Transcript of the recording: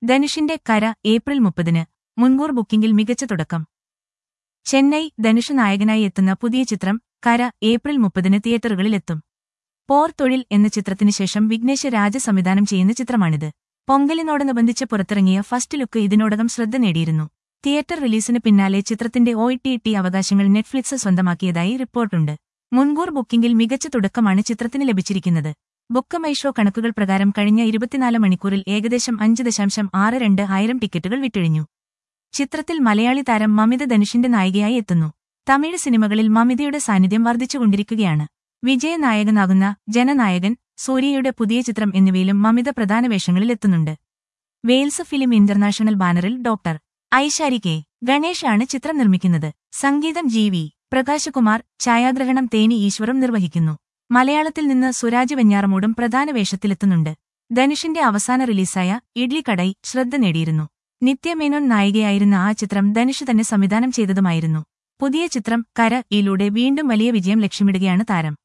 ധനുഷിന്റെ കര ഏപ്രിൽ മുപ്പതിന് മുൻകൂർ ബുക്കിംഗിൽ മികച്ച തുടക്കം ചെന്നൈ ധനുഷ് നായകനായി എത്തുന്ന പുതിയ ചിത്രം കര ഏപ്രിൽ മുപ്പതിന് തിയേറ്ററുകളിലെത്തും പോർ തൊഴിൽ എന്ന ചിത്രത്തിന് ശേഷം വിഘ്നേശ് രാജ സംവിധാനം ചെയ്യുന്ന ചിത്രമാണിത് പൊങ്കലിനോടനുബന്ധിച്ച് പുറത്തിറങ്ങിയ ഫസ്റ്റ് ലുക്ക് ഇതിനോടകം ശ്രദ്ധ നേടിയിരുന്നു തിയേറ്റർ റിലീസിന് പിന്നാലെ ചിത്രത്തിന്റെ ഒ ടി ടി അവകാശങ്ങൾ നെറ്റ്ഫ്ലിക്സ് സ്വന്തമാക്കിയതായി റിപ്പോർട്ടുണ്ട് മുൻകൂർ ബുക്കിംഗിൽ മികച്ച തുടക്കമാണ് ചിത്രത്തിന് ലഭിച്ചിരിക്കുന്നത് ബുക്ക് മൈ ഷോ കണക്കുകൾ പ്രകാരം കഴിഞ്ഞ ഇരുപത്തിനാല് മണിക്കൂറിൽ ഏകദേശം അഞ്ച് ദശാംശം ആറ് രണ്ട് ആയിരം ടിക്കറ്റുകൾ വിറ്റഴിഞ്ഞു ചിത്രത്തിൽ മലയാളി താരം മമിത ധനുഷിന്റെ നായികയായി എത്തുന്നു തമിഴ് സിനിമകളിൽ മമിതയുടെ സാന്നിധ്യം വർദ്ധിച്ചുകൊണ്ടിരിക്കുകയാണ് വിജയനായകനാകുന്ന ജനനായകൻ സൂര്യയുടെ പുതിയ ചിത്രം എന്നിവയിലും മമിത പ്രധാന വേഷങ്ങളിൽ എത്തുന്നുണ്ട് വെയിൽസ് ഫിലിം ഇന്റർനാഷണൽ ബാനറിൽ ഡോക്ടർ ഐശാരി കെ ഗണേഷാണ് ചിത്രം നിർമ്മിക്കുന്നത് സംഗീതം ജി വി പ്രകാശകുമാർ ഛായാഗ്രഹണം തേനി ഈശ്വരം നിർവഹിക്കുന്നു മലയാളത്തിൽ നിന്ന് സുരാജ് വെഞ്ഞാറമൂടും പ്രധാന വേഷത്തിലെത്തുന്നുണ്ട് ധനുഷിന്റെ അവസാന റിലീസായ ഇഡ്ലി കടൈ ശ്രദ്ധ നേടിയിരുന്നു നിത്യമേനോൻ നായികയായിരുന്ന ആ ചിത്രം ധനുഷ് തന്നെ സംവിധാനം ചെയ്തതുമായിരുന്നു പുതിയ ചിത്രം കര യിലൂടെ വീണ്ടും വലിയ വിജയം ലക്ഷ്യമിടുകയാണ് താരം